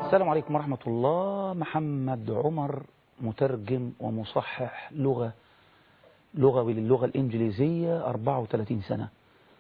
السلام عليكم ورحمة الله محمد عمر مترجم ومصحح لغة لغوي للغة الإنجليزية 34 سنة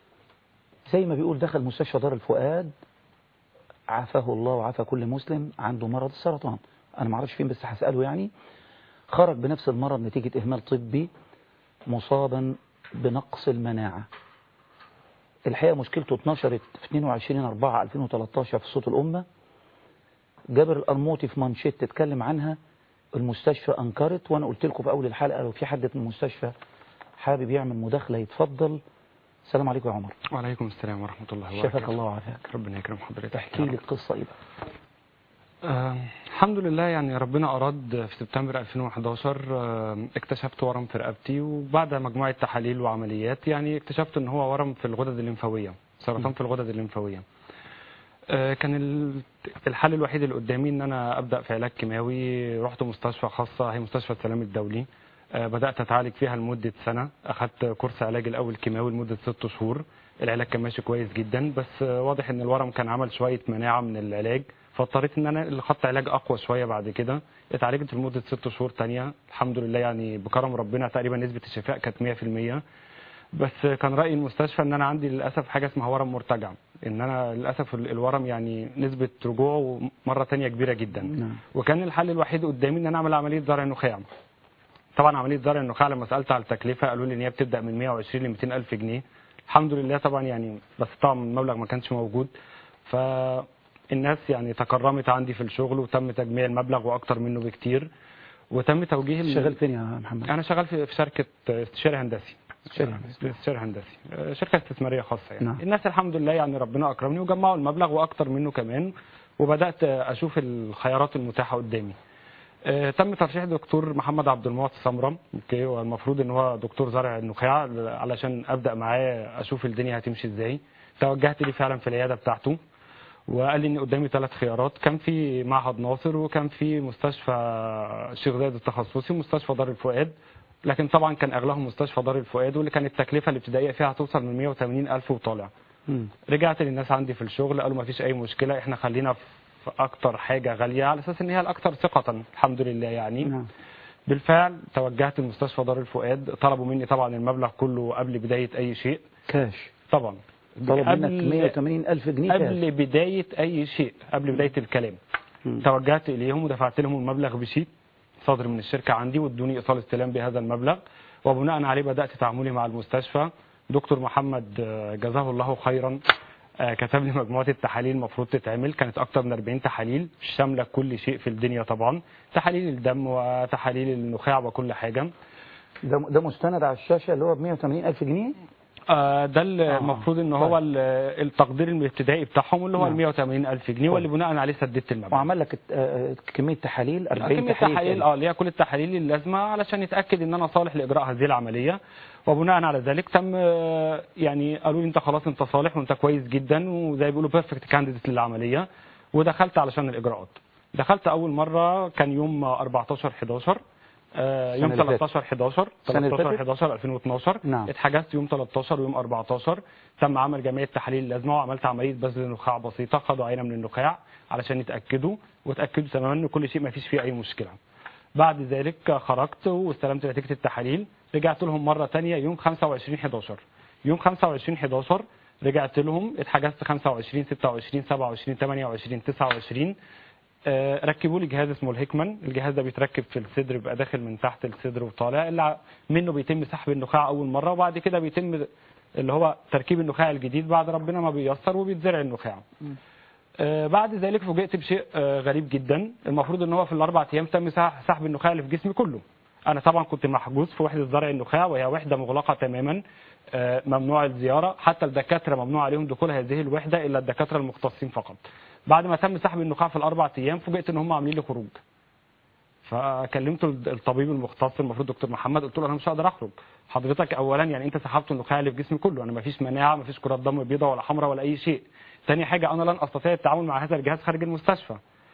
زي ما بيقول دخل مستشفى دار الفؤاد عافاه الله وعافى كل مسلم عنده مرض السرطان أنا معرفش فين بس هسأله يعني خرج بنفس المرض نتيجة إهمال طبي مصابا بنقص المناعة الحقيقة مشكلته اتنشرت في 22 4 2013 في صوت الأمة جابر القرموطي في مانشيت تتكلم عنها المستشفى أنكرت وأنا قلت لكم في أول الحلقة لو في حد من المستشفى حابب يعمل مداخلة يتفضل السلام عليكم يا عمر وعليكم السلام ورحمة الله وبركاته شفاك الله وعافاك ربنا يكرم حضرتك احكي لي القصة إيه بقى آه الحمد لله يعني ربنا أراد في سبتمبر 2011 آه اكتشفت ورم في رقبتي وبعد مجموعة تحاليل وعمليات يعني اكتشفت ان هو ورم في الغدد الليمفاوية سرطان في الغدد الليمفاوية آه كان ال- الحل الوحيد اللي قدامي ان انا ابدا في علاج كيماوي رحت مستشفى خاصه هي مستشفى السلام الدولي آه، بدات اتعالج فيها لمده سنه اخذت كورس علاج الاول كيماوي لمده ست شهور العلاج كان ماشي كويس جدا بس آه، واضح ان الورم كان عمل شويه مناعه من العلاج فاضطريت ان انا اللي خدت علاج اقوى شويه بعد كده اتعالجت لمده ست شهور تانية الحمد لله يعني بكرم ربنا تقريبا نسبه الشفاء كانت 100% بس كان رأي المستشفى ان انا عندي للاسف حاجه اسمها ورم مرتجع ان انا للاسف ال- الورم يعني نسبه رجوعه مره تانية كبيره جدا نعم. وكان الحل الوحيد قدامي ان انا اعمل عمليه زرع نخاع طبعا عمليه زرع النخاع لما سالت على التكلفه قالوا لي ان هي بتبدا من 120 ل 200 الف جنيه الحمد لله طبعا يعني بس طبعا المبلغ ما كانش موجود فالناس يعني تكرمت عندي في الشغل وتم تجميع المبلغ واكتر منه بكتير وتم توجيه ال- شغال فين يا محمد انا شغال في في شركه استشاري هندسي استشاري هندسي. استشاري هندسي آه، شركه استثماريه خاصه يعني نعم. الناس الحمد لله يعني ربنا اكرمني وجمعوا المبلغ واكتر منه كمان وبدات اشوف الخيارات المتاحه قدامي آه، تم ترشيح دكتور محمد عبد المعطي سمرم اوكي والمفروض ان هو دكتور زرع النخاع علشان ابدا معاه اشوف الدنيا هتمشي ازاي توجهت لي فعلا في العياده بتاعته وقال لي ان قدامي ثلاث خيارات كان في معهد ناصر وكان في مستشفى الشيخ زايد التخصصي ومستشفى دار الفؤاد لكن طبعا كان اغلاهم مستشفى دار الفؤاد واللي كانت التكلفه الابتدائيه فيها هتوصل من 180 الف وطالع مم. رجعت للناس عندي في الشغل قالوا ما فيش اي مشكله احنا خلينا في اكتر حاجه غاليه على اساس ان هي الاكثر ثقه الحمد لله يعني نعم بالفعل توجهت لمستشفى دار الفؤاد طلبوا مني طبعا المبلغ كله قبل بدايه اي شيء كاش طبعا طلب قبل- منك 180 ألف جنيه كاش قبل بدايه اي شيء قبل بدايه الكلام مم. توجهت اليهم ودفعت لهم المبلغ بشيك صادر من الشركه عندي وادوني ايصال استلام بهذا المبلغ وبناء عليه بدات تعاملي مع المستشفى دكتور محمد آه، جزاه الله خيرا آه، كتب لي مجموعه التحاليل المفروض تتعمل كانت اكتر من 40 تحاليل شامله كل شيء في الدنيا طبعا تحاليل الدم وتحاليل النخاع وكل حاجه ده ده مستند على الشاشة اللي هو ب 180 ألف جنيه آه، ده المفروض ان هو طيب. ال- التقدير الابتدائي بتاعهم اللي هو نعم. ال 180 الف جنيه واللي بناء عليه سددت المبلغ وعمل لك آه، كمية تحاليل 40 كمية تحاليل تحاليل تقريباً. اه اللي هي كل التحاليل اللازمه علشان يتاكد ان انا صالح لاجراء هذه العمليه وبناء على ذلك تم آه، يعني قالوا لي انت خلاص انت صالح وانت كويس جدا وزي ما بيقولوا بيرفكت كانديديت للعمليه ودخلت علشان الاجراءات دخلت اول مره كان يوم 14 11 آه، يوم السنة اللي 13 11 السنة اللي 13 فاتت؟ 11 2012 نعم. اتحجزت يوم 13 ويوم 14 تم عمل جميع التحاليل اللازمه وعملت عمليه بذل نخاع بسيطه خدوا عينه من النخاع علشان يتاكدوا وتاكدوا تماما ان كل شيء ما فيش فيه اي مشكله بعد ذلك خرجت واستلمت نتيجه التحاليل رجعت لهم مره ثانيه يوم 25 11 يوم 25 11 رجعت لهم اتحجزت 25 26 27 28 29 آه، ركبوا لي جهاز اسمه الهيكمان الجهاز ده بيتركب في الصدر بيبقى داخل من تحت الصدر وطالع اللي ع- منه بيتم سحب النخاع اول مره وبعد كده بيتم اللي هو تركيب النخاع الجديد بعد ربنا ما بييسر وبيتزرع النخاع آه، بعد ذلك فوجئت بشيء آه، غريب جدا المفروض ان هو في الاربع ايام تم سح- سحب النخاع اللي في جسمي كله انا طبعا كنت محجوز في وحده زرع النخاع وهي وحده مغلقه تماما آه، ممنوع الزياره حتى الدكاتره ممنوع عليهم دخول هذه الوحده الا الدكاتره المختصين فقط بعد ما تم سحب النخاع في الاربع ايام فوجئت ان هم عاملين لي خروج فكلمت الطبيب المختص المفروض دكتور محمد قلت له انا مش هقدر اخرج حضرتك اولا يعني انت سحبت النخاع اللي في جسمي كله انا ما فيش مناعه ما فيش كرات دم بيضاء ولا حمراء ولا اي شيء تاني حاجه انا لن استطيع التعامل مع هذا الجهاز خارج المستشفى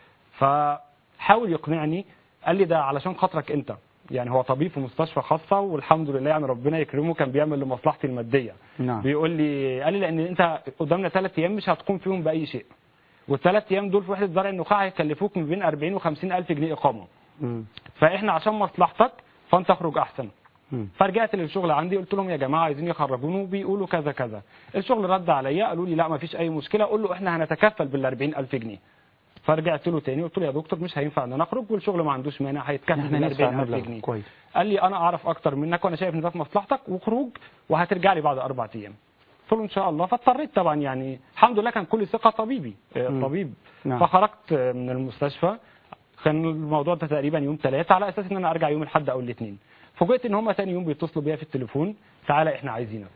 فحاول يقنعني قال لي ده علشان خاطرك انت يعني هو طبيب في مستشفى خاصه والحمد لله يعني ربنا يكرمه كان بيعمل لمصلحتي الماديه نعم بيقول لي قال لي لان انت قدامنا ثلاث ايام مش هتقوم فيهم باي شيء والثلاث ايام دول في وحده زرع النخاع هيكلفوك من بين 40 و50 الف جنيه اقامه مم. فاحنا عشان مصلحتك فانت اخرج احسن مم. فرجعت للشغل عندي قلت لهم يا جماعه عايزين يخرجوني وبيقولوا كذا كذا الشغل رد عليا قالوا لي لا ما فيش اي مشكله قول له احنا هنتكفل بال 40000 جنيه فرجعت له تاني قلت له يا دكتور مش هينفع ان انا اخرج والشغل ما عندوش مانع هيتكفل احنا بال ندفع 40000 مبلغ جنيه كويس قال لي انا اعرف اكتر منك وانا شايف ان ده في مصلحتك وخروج وهترجع لي بعد اربع ايام قلت له ان شاء الله فاضطريت طبعا يعني الحمد لله كان كل ثقه طبيبي آه، مم. طبيب نعم. فخرجت آه، من المستشفى كان الموضوع ده تقريبا يوم ثلاثة على اساس ان انا ارجع يوم الاحد او الاثنين فوجئت ان هم ثاني يوم بيتصلوا بيا في التليفون تعالى احنا عايزينك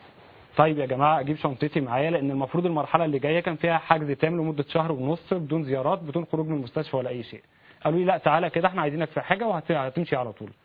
طيب يا جماعه اجيب شنطتي معايا لان المفروض المرحله اللي جايه كان فيها حجز تام لمده شهر ونص بدون زيارات بدون خروج من المستشفى ولا اي شيء قالوا لي لا تعالى كده احنا عايزينك في حاجه وهتمشي على طول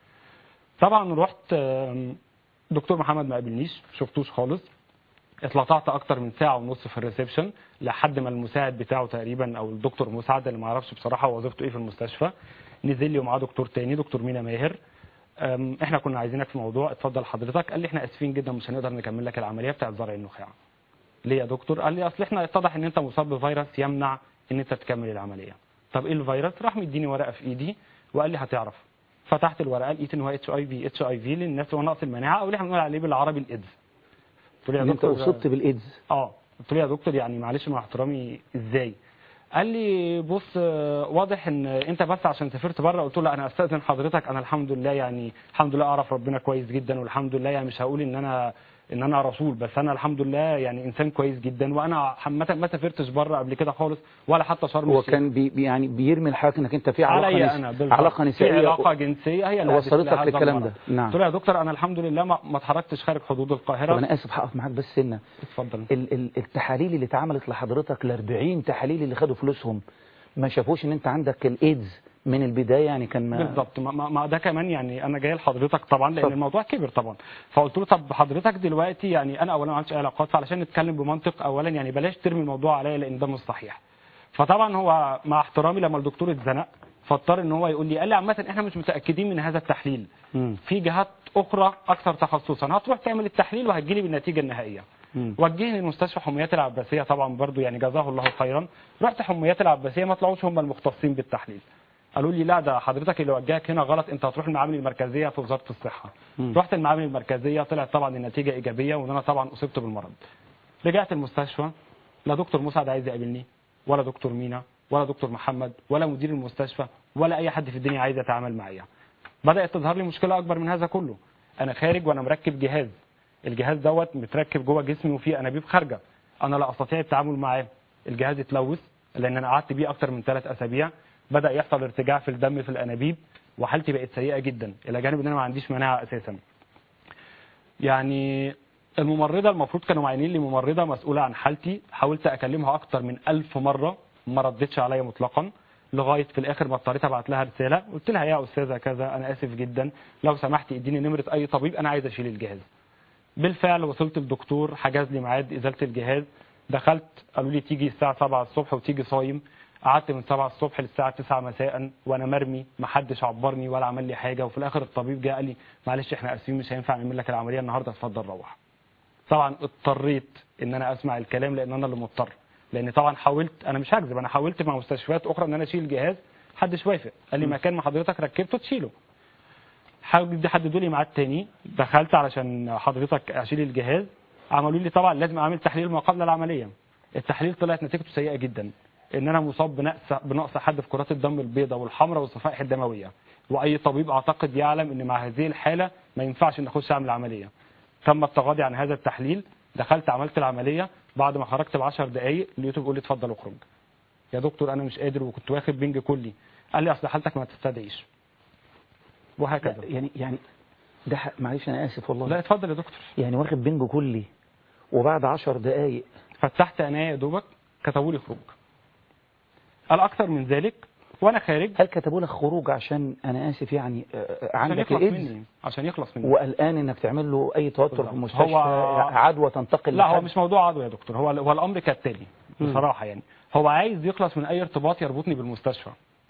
طبعا رحت آم، دكتور محمد ما قابلنيش شفتوش خالص اتلطعت اكتر من ساعه ونص في الريسبشن لحد ما المساعد بتاعه تقريبا او الدكتور مساعد اللي ما اعرفش بصراحه هو وظيفته ايه في المستشفى نزل لي ومعاه دكتور تاني دكتور مينا ماهر أم، احنا كنا عايزينك في موضوع اتفضل حضرتك قال لي احنا اسفين جدا مش هنقدر نكمل لك العمليه بتاعه زرع النخاع ليه يا دكتور قال لي اصل احنا اتضح ان انت مصاب بفيروس يمنع ان انت تكمل العمليه طب ايه الفيروس راح مديني ورقه في ايدي وقال لي هتعرف فتحت الورقه لقيت ان هو اتش اي في اتش اي في للناس اللي هو نقص المناعه او اللي احنا بنقول عليه بالعربي الايدز قلت له يا ان انت دكتور اصبت بالايدز اه قلت له يا دكتور يعني معلش مع احترامي ازاي قال لي بص آه، واضح ان انت بس عشان سافرت بره قلت له لا انا استاذن حضرتك انا الحمد لله يعني الحمد لله اعرف ربنا كويس جدا والحمد لله يعني مش هقول ان انا ان انا رسول بس انا الحمد لله يعني انسان كويس جدا وانا عامه ما سافرتش بره قبل كده خالص ولا حتى شرم هو الشيخ كان بي بي- يعني بيرمي الحاجه انك انت في علاقه عليا نس- انا بالظبط. علاقه في نسائيه علاقه جنسيه هي اللي وصلتك أدت لهذا للكلام المرض. ده. نعم. قلت له يا دكتور انا الحمد لله ما ما اتحركتش خارج حدود طب القاهره انا اسف هقف معاك بس سنه اتفضل ال- ال- التحاليل اللي اتعملت لحضرتك ال 40 تحاليل اللي خدوا فلوسهم ما شافوش ان انت عندك الايدز من البدايه يعني كان ما بالظبط ما, ما, ما ده كمان يعني انا جاي لحضرتك طبعا لان اتفضل. الموضوع كبر طبعا فقلت له طب حضرتك دلوقتي يعني انا اولا ما عملتش اي علاقات فعلشان نتكلم بمنطق اولا يعني بلاش ترمي الموضوع عليا لان ده مش صحيح فطبعا هو مع احترامي لما الدكتور اتزنق فاضطر ان هو يقول لي قال لي عامه احنا مش متاكدين من هذا التحليل مم. في جهات اخرى اكثر تخصصا هتروح تعمل التحليل وهتجيلي بالنتيجه النهائيه مم. وجهني لمستشفى حميات العباسيه طبعا برضو يعني جزاه الله خيرا رحت حميات العباسيه ما طلعوش هم المختصين بالتحليل قالوا لي لا ده حضرتك اللي وجهك هنا غلط انت هتروح المعامل المركزيه في وزاره الصحه مم. رحت المعامل المركزيه طلعت طبعا النتيجه ايجابيه وان انا طبعا اصبت بالمرض رجعت المستشفى لا دكتور مسعد عايز يقابلني ولا دكتور مينا ولا دكتور محمد ولا مدير المستشفى ولا اي حد في الدنيا عايز يتعامل معايا بدات تظهر لي مشكله اكبر من هذا كله انا خارج وانا مركب جهاز الجهاز دوت متركب جوه جسمي وفيه انابيب خارجه انا لا استطيع التعامل معاه الجهاز اتلوث لان انا قعدت بيه اكتر من ثلاث اسابيع بدا يحصل ارتجاع في الدم في الانابيب وحالتي بقت سيئه جدا الى جانب ان انا ما عنديش مناعه اساسا يعني الممرضه المفروض كانوا معينين لي ممرضه مسؤوله عن حالتي حاولت اكلمها اكتر من ألف مره ما ردتش عليا مطلقا لغايه في الاخر ما اضطريت ابعت لها رساله قلت لها يا استاذه كذا انا اسف جدا لو سمحتي اديني نمره اي طبيب انا عايز اشيل الجهاز بالفعل وصلت الدكتور حجز لي ميعاد ازاله الجهاز دخلت قالوا لي تيجي الساعه 7 الصبح وتيجي صايم قعدت من 7 الصبح للساعه 9 مساء وانا مرمي ما حدش عبرني ولا عمل لي حاجه وفي الاخر الطبيب جه قال لي معلش احنا اسفين مش هينفع نعمل لك العمليه النهارده اتفضل روح طبعا اضطريت ان انا اسمع الكلام لان انا اللي مضطر لان طبعا حاولت انا مش هكذب انا حاولت مع مستشفيات اخرى ان انا اشيل الجهاز محدش وافق قال لي مكان ما حضرتك ركبته تشيله حاول حددوا لي ميعاد تاني دخلت علشان حضرتك اشيل الجهاز عملوا لي طبعا لازم اعمل تحليل ما قبل العمليه التحليل طلعت نتيجته سيئه جدا ان انا مصاب بنقص بنقص حد في كرات الدم البيضاء والحمراء والصفائح الدمويه واي طبيب اعتقد يعلم ان مع هذه الحاله ما ينفعش ان اخش اعمل عمليه تم التغاضي عن هذا التحليل دخلت عملت العمليه بعد ما خرجت ب 10 دقائق لقيته بيقول لي اتفضل اخرج يا دكتور انا مش قادر وكنت واخد بنج كلي قال لي اصل حالتك ما تستدعيش وهكذا لا، يعني يعني ده ح- معلش انا اسف والله لا اتفضل يا دكتور يعني واخد بنج كلي وبعد 10 دقائق فتحت عينيا يا دوبك كتبوا لي خروج قال اكثر من ذلك وانا خارج هل كتبوا لك خروج عشان انا اسف يعني آه، آه، عشان عندك يخلص الايدز مني عشان يخلص مني وقلقان انك تعمل له اي توتر في بالظبط. المستشفى هو- عدوى تنتقل لا هو لحد. مش موضوع عدوى يا دكتور هو هو الامر كالتالي مم. بصراحه يعني هو عايز يخلص من اي ارتباط يربطني بالمستشفى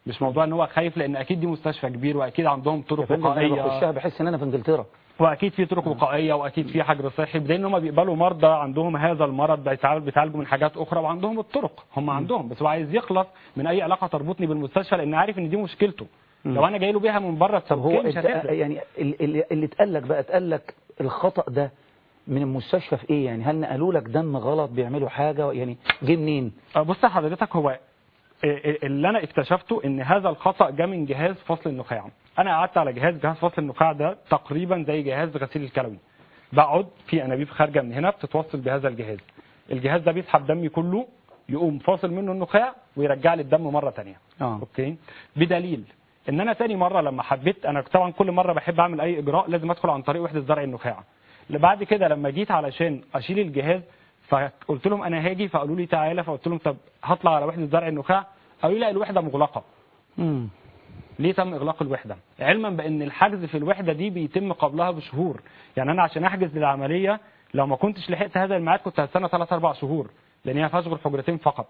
مش موضوع ان هو خايف لان اكيد دي مستشفى كبير واكيد عندهم يا طرق فندم انا وقائيه بخشها بحس ان انا في انجلترا واكيد في طرق وقائيه واكيد في حجر صحي بدليل ان هم بيقبلوا مرضى عندهم هذا المرض بيتعالج- بيتعالجوا من حاجات اخرى وعندهم الطرق هم عندهم بس هو عايز يخلص من اي علاقه تربطني بالمستشفى لان عارف ان دي مشكلته لو انا جاي له بيها من بره طب هو أوكي، مش انت هتفرق يعني ال- ال- اللي اتقال لك بقى اتقال لك الخطأ ده من المستشفى في ايه يعني هل نقلوا لك دم غلط بيعملوا حاجة يعني جه منين أه، بص حضرتك هو إيه إيه اللي انا اكتشفته ان هذا الخطا جه من جهاز فصل النخاع انا قعدت على جهاز جهاز فصل النخاع ده تقريبا زي جهاز غسيل الكلوي بقعد في انابيب خارجه من هنا بتتوصل بهذا الجهاز الجهاز ده بيسحب دمي كله يقوم فاصل منه النخاع ويرجع لي الدم مره ثانيه اه اوكي بدليل ان انا تاني مره لما حبيت انا طبعا كل مره بحب اعمل اي اجراء لازم ادخل عن طريق وحده زرع النخاع بعد كده لما جيت علشان اشيل الجهاز فقلت لهم انا هاجي فقالوا لي تعالى فقلت لهم طب هطلع على وحده زرع النخاع قالوا لي لا الوحده مغلقه امم ليه تم اغلاق الوحده علما بان الحجز في الوحده دي بيتم قبلها بشهور يعني انا عشان احجز للعمليه لو ما كنتش لحقت هذا الميعاد كنت هستنى 3 4 شهور لان هي ما فيهاش غير حجرتين فقط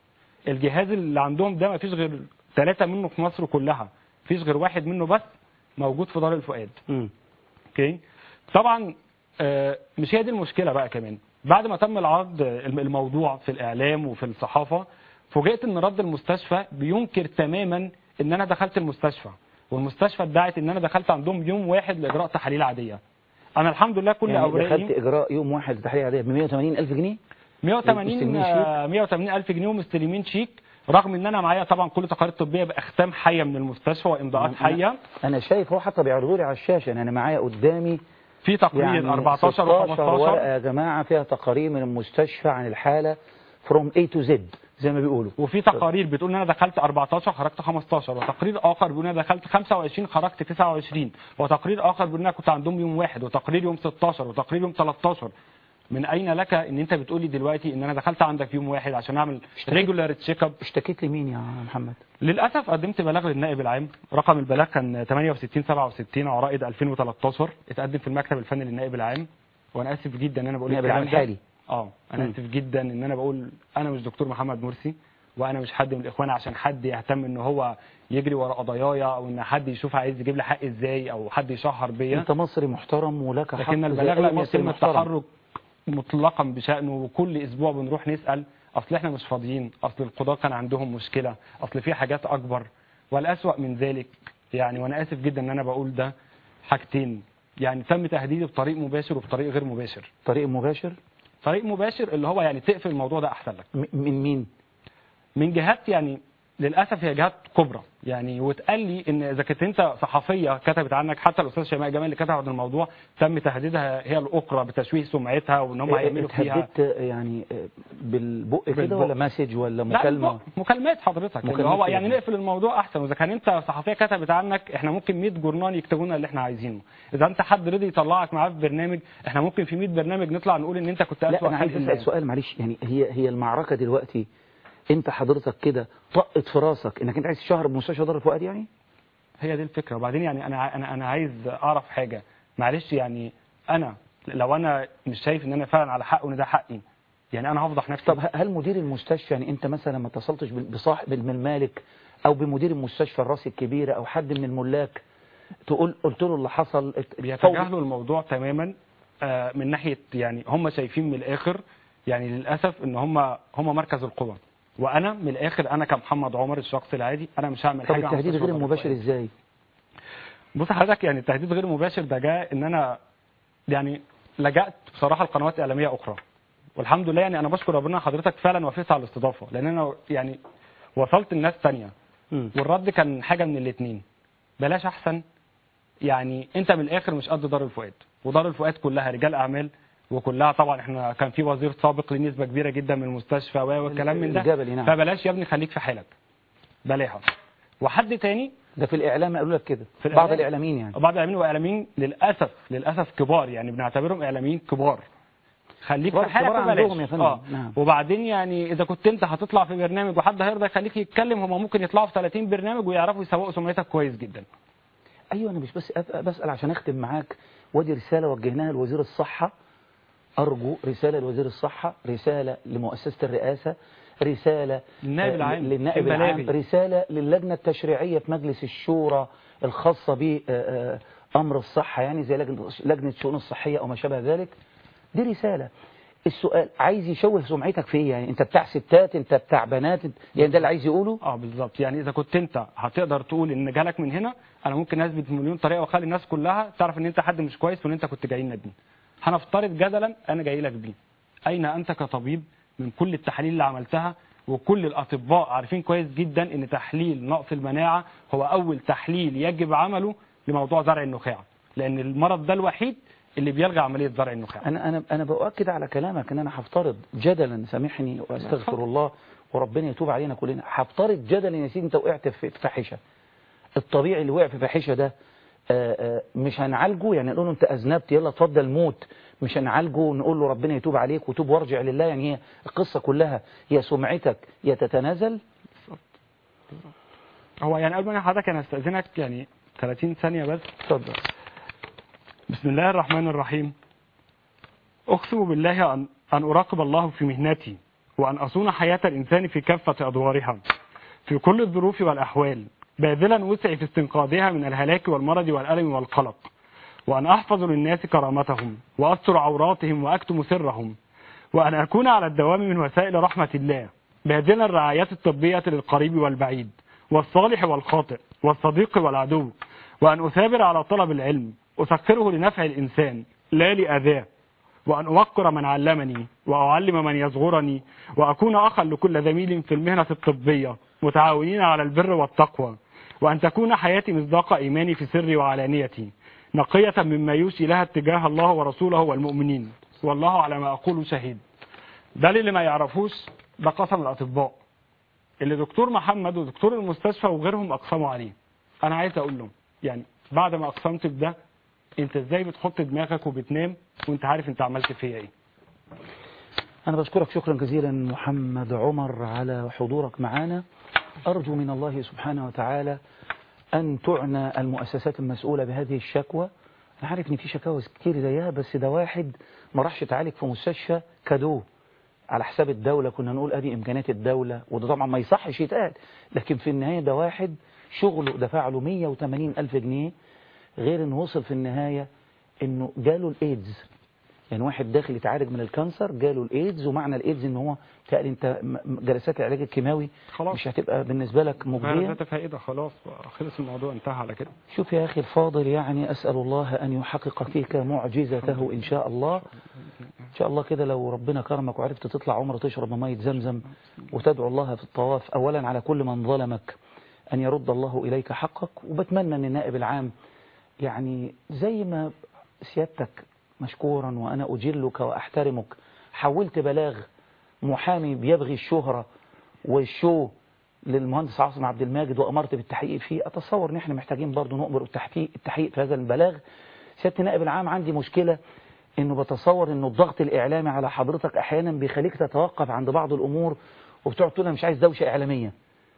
الجهاز اللي عندهم ده ما فيش غير ثلاثه منه في مصر كلها فيش غير واحد منه بس موجود في دار الفؤاد امم اوكي طبعا آه، مش هي دي المشكله بقى كمان بعد ما تم العرض آه، الموضوع في الاعلام وفي الصحافه فوجئت ان رد المستشفى بينكر تماما ان انا دخلت المستشفى والمستشفى ادعت ان انا دخلت عندهم يوم واحد لاجراء تحاليل عاديه انا الحمد لله كل يعني اوراقي دخلت اجراء يوم واحد تحليل عادية ب 180 الف جنيه 180 مستلمين آه، 180 الف جنيه ومستلمين شيك رغم ان انا معايا طبعا كل تقارير طبيه باختام حيه من المستشفى وامضاءات أنا- حيه انا شايف هو حتى بيعرضوا لي على الشاشة يعني انا معايا قدامي في تقرير يعني 14 16 و15 ورقة يا جماعة فيها تقارير من المستشفى عن الحالة from A to Z زي ما بيقولوا وفي تقارير بتقول ان انا دخلت 14 خرجت 15 وتقرير اخر بيقول ان انا دخلت 25 خرجت 29 وتقرير اخر بيقول ان انا كنت عندهم يوم واحد وتقرير يوم 16 وتقرير يوم 13 من اين لك ان انت بتقول لي دلوقتي ان انا دخلت عندك يوم واحد عشان اعمل ريجولار تشيك اب اشتكيت لمين يا محمد للاسف قدمت بلاغ للنائب العام رقم البلاغ كان 68 67 عرائد 2013 اتقدم في المكتب الفني للنائب العام وانا اسف جدا ان انا بقول النائب الكلام العام ده. الحالي. اه انا مم. اسف جدا ان انا بقول انا مش دكتور محمد مرسي وانا مش حد من الاخوان عشان حد يهتم ان هو يجري ورا قضاياي او ان حد يشوف عايز يجيب لي حق ازاي او حد يشهر بيا انت مصري محترم ولك حق لكن زي البلاغ أي لم مصري يتم محترم. التحرك مطلقا بشأنه وكل اسبوع بنروح نسأل اصل احنا مش فاضيين اصل القضاة كان عندهم مشكلة اصل في حاجات اكبر والاسوأ من ذلك يعني وانا اسف جدا ان انا بقول ده حاجتين يعني تم تهديدي بطريق مباشر وبطريق غير مباشر طريق مباشر طريق مباشر اللي هو يعني تقفل الموضوع ده احسن لك م- من مين من جهات يعني للاسف هي جهات كبرى يعني واتقال لي ان اذا كنت انت صحفيه كتبت عنك حتى الاستاذ شيماء جمال اللي كتب عن الموضوع تم تهديدها هي الاخرى بتشويه سمعتها وان هم هيعملوا فيها اتهددت يعني آه، بالبق كده بالبق. ولا مسج ولا لا مكالمة مكالمة مكالمات حضرتك اللي مكالمات هو يعني تليفون. نقفل الموضوع احسن واذا كان انت صحفيه كتبت عنك احنا ممكن 100 جورنال يكتبوا لنا اللي احنا عايزينه اذا انت حد رضي يطلعك معاه في برنامج احنا ممكن في 100 برنامج نطلع نقول ان انت كنت لا اسوء انا عايز خلق اسال الله. سؤال معلش يعني هي هي المعركة دلوقتي انت حضرتك كده طقت في راسك انك انت عايز تشهر بمستشفى دار الفؤاد يعني هي دي الفكره وبعدين يعني انا انا انا عايز اعرف حاجه معلش يعني انا لو انا مش شايف ان انا فعلا على حق وان ده حقي يعني انا هفضح نفسي طب ه- هل مدير المستشفى يعني انت مثلا ما اتصلتش بال- بصاحب من المالك او بمدير المستشفى الراس الكبيره او حد من الملاك تقول قلت له اللي حصل ات- بيتجاهلوا الموضوع تماما آه، من ناحيه يعني هم شايفين من الاخر يعني للاسف ان هم هم مركز القوى وانا من الاخر انا كمحمد عمر الشخص العادي انا مش هعمل طب حاجه عن التهديد مستشفى غير دار المباشر الفؤاد. ازاي بص حضرتك يعني التهديد غير المباشر ده جاء ان انا يعني لجأت بصراحه لقنوات اعلاميه اخرى والحمد لله يعني انا بشكر ربنا حضرتك فعلا وافقت على الاستضافه لان انا يعني وصلت لناس تانية مم. والرد كان حاجه من الاثنين بلاش احسن يعني انت من الاخر مش قد دار الفؤاد ودار الفؤاد كلها رجال اعمال وكلها طبعا احنا كان في وزير سابق لنسبه كبيره جدا من المستشفى و- والكلام من ده الجبلي نعم. فبلاش يا ابني خليك في حالك بلاها وحد تاني ده في الاعلام قالوا لك كده في بعض الإعلام. الاعلاميين يعني بعض الاعلاميين واعلاميين للاسف للاسف كبار يعني بنعتبرهم اعلاميين كبار خليك كبار- في حالك كبار وبلاش عندهم يا فندم. اه نعم. وبعدين يعني اذا كنت انت هتطلع في برنامج وحد هيرضى يخليك يتكلم هم ممكن يطلعوا في 30 برنامج ويعرفوا يسوقوا سمعتك كويس جدا ايوه انا مش بس أبقى بسال عشان اختم معاك ودي رساله وجهناها لوزير الصحه أرجو رسالة لوزير الصحة رسالة لمؤسسة الرئاسة رسالة للنائب آه، العام. للنائب في العام البلاغي. رسالة للجنة التشريعية في مجلس الشورى الخاصة بأمر الصحة يعني زي لجنة لجنة الشؤون الصحية أو ما شابه ذلك دي رسالة السؤال عايز يشوه سمعتك في ايه يعني انت بتاع ستات انت بتاع بنات انت يعني ده اللي عايز يقوله اه بالظبط يعني اذا كنت انت هتقدر تقول ان جالك من هنا انا ممكن اثبت بمليون طريقه واخلي الناس كلها تعرف ان انت حد مش كويس وان انت كنت جاي لنا بيه هنفترض جدلا انا جاي لك بيه اين انت كطبيب من كل التحاليل اللي عملتها وكل الاطباء عارفين كويس جدا ان تحليل نقص المناعه هو اول تحليل يجب عمله لموضوع زرع النخاع لان المرض ده الوحيد اللي بيلغي عمليه زرع النخاع انا انا انا باكد على كلامك ان انا هفترض جدلا سامحني واستغفر الله وربنا يتوب علينا كلنا هفترض جدلا يا سيدي انت وقعت في فاحشه الطبيعي اللي وقع في فاحشه ده آه، آه، مش هنعالجه يعني نقول له انت اذنبت يلا اتفضل موت مش هنعالجه نقول له ربنا يتوب عليك وتوب وارجع لله يعني هي القصه كلها هي سمعتك يا تتنازل هو يعني قبل ما حضرتك انا استاذنك يعني 30 ثانيه بس اتفضل بسم الله الرحمن الرحيم أقسم بالله أن, أن أراقب الله في مهنتي وأن أصون حياة الإنسان في كافة أدوارها في كل الظروف والأحوال باذلا وسعي في استنقاذها من الهلاك والمرض والألم والقلق وأن أحفظ للناس كرامتهم وأستر عوراتهم وأكتم سرهم وأن أكون على الدوام من وسائل رحمة الله باذلا الرعايات الطبية للقريب والبعيد والصالح والخاطئ والصديق والعدو وأن أثابر على طلب العلم أسخره لنفع الإنسان لا لأذاه وأن أوقر من علمني وأعلم من يصغرني وأكون أخا لكل زميل في المهنة الطبية متعاونين على البر والتقوى وأن تكون حياتي مصداق إيماني في سري وعلانيتي نقية مما يوشي لها اتجاه الله ورسوله والمؤمنين والله على ما أقول شهيد ده اللي ما يعرفوش ده قسم الأطباء اللي دكتور محمد ودكتور المستشفى وغيرهم أقسموا عليه أنا عايز أقول لهم يعني بعد ما أقسمت بده أنت إزاي بتحط دماغك وبتنام وأنت عارف أنت عملت فيا إيه أنا بشكرك شكرا جزيلا محمد عمر على حضورك معنا أرجو من الله سبحانه وتعالى أن تعنى المؤسسات المسؤولة بهذه الشكوى أنا عارف إن في شكاوى كتير زيها بس ده واحد ما راحش يتعالج في مستشفى كادو على حساب الدولة كنا نقول أدي إمكانيات الدولة وده طبعا ما يصحش يتقال لكن في النهاية ده واحد شغله دفع له 180 ألف جنيه غير إنه وصل في النهاية إنه جاله الإيدز يعني واحد داخل يتعالج من الكانسر جاله الايدز ومعنى الايدز ان هو تقال انت م- م- جلسات العلاج الكيماوي خلاص. مش هتبقى بالنسبه لك ما مجديه ذات فائدة خلاص خلص الموضوع انتهى على كده شوف يا أخي الفاضل يعني أسأل الله أن يحقق فيك معجزته إن شاء الله إن شاء الله كده لو ربنا كرمك وعرفت تطلع عمره تشرب مية زمزم وتدعو الله في الطواف أولا على كل من ظلمك أن يرد الله إليك حقك وبتمنى أن النائب العام يعني زي ما سيادتك مشكورا وأنا أجلك وأحترمك حولت بلاغ محامي بيبغي الشهرة والشو للمهندس عاصم عبد الماجد وأمرت بالتحقيق فيه أتصور إن إحنا محتاجين برضه نؤمر التحقيق التحقيق في هذا البلاغ سيادة النائب العام عندي مشكلة إنه بتصور إنه الضغط الإعلامي على حضرتك أحيانا بيخليك تتوقف عند بعض الأمور وبتقعد تقول أنا مش عايز دوشة إعلامية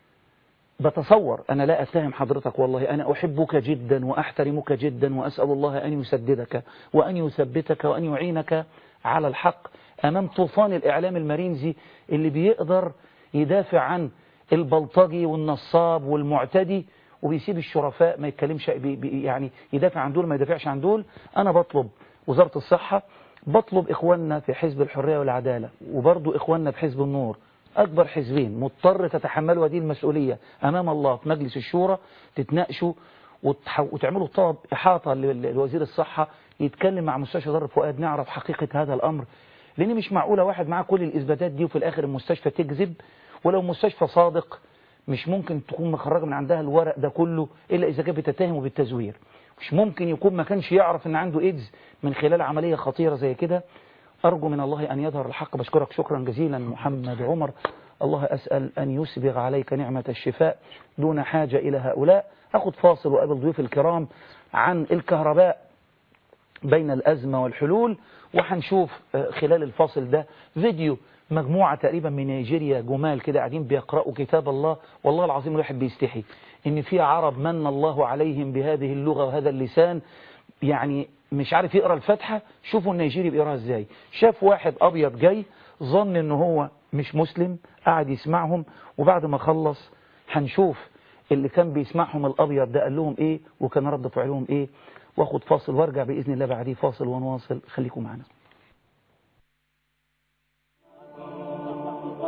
بتصور أنا لا أتهم حضرتك والله أنا أحبك جدا وأحترمك جدا وأسأل الله أن يسددك وأن يثبتك وأن يعينك على الحق أمام طوفان الإعلام المرينزي اللي بيقدر يدافع عن البلطجي والنصاب والمعتدي وبيسيب الشرفاء ما يتكلمش بي بي يعني يدافع عن دول ما يدافعش عن دول أنا بطلب وزارة الصحة بطلب إخواننا في حزب الحرية والعدالة وبرضو إخواننا في حزب النور أكبر حزبين مضطر تتحملوا هذه المسؤولية أمام الله في مجلس الشورى تتناقشوا وتح- وتعملوا طلب إحاطة ل- لوزير الصحة يتكلم مع مستشفى ضرب فؤاد نعرف حقيقة هذا الأمر لأن مش معقولة واحد معاه كل الإثباتات دي وفي الآخر المستشفى تكذب ولو مستشفى صادق مش ممكن تكون مخرجة من عندها الورق ده كله إلا إذا كانت بتتهمه بالتزوير مش ممكن يكون ما كانش يعرف إن عنده إيدز من خلال عملية خطيرة زي كده أرجو من الله أن يظهر الحق بشكرك شكرا جزيلا محمد عمر الله أسأل أن يسبغ عليك نعمة الشفاء دون حاجة إلى هؤلاء أخذ فاصل وقابل ضيوف الكرام عن الكهرباء بين الأزمة والحلول وهنشوف آه، خلال الفاصل ده فيديو مجموعة تقريبا من نيجيريا جمال كده قاعدين بيقرأوا كتاب الله والله العظيم الواحد بيستحي إن في عرب من الله عليهم بهذه اللغة وهذا اللسان يعني مش عارف يقرأ الفاتحة شوفوا النيجيري بيقراها ازاي شاف واحد أبيض جاي ظن ان هو مش مسلم قاعد يسمعهم وبعد ما خلص هنشوف اللي كان بيسمعهم الأبيض ده قال لهم ايه وكان رد فعلهم ايه واخد فاصل وارجع بإذن الله بعديه فاصل ونواصل خليكم معنا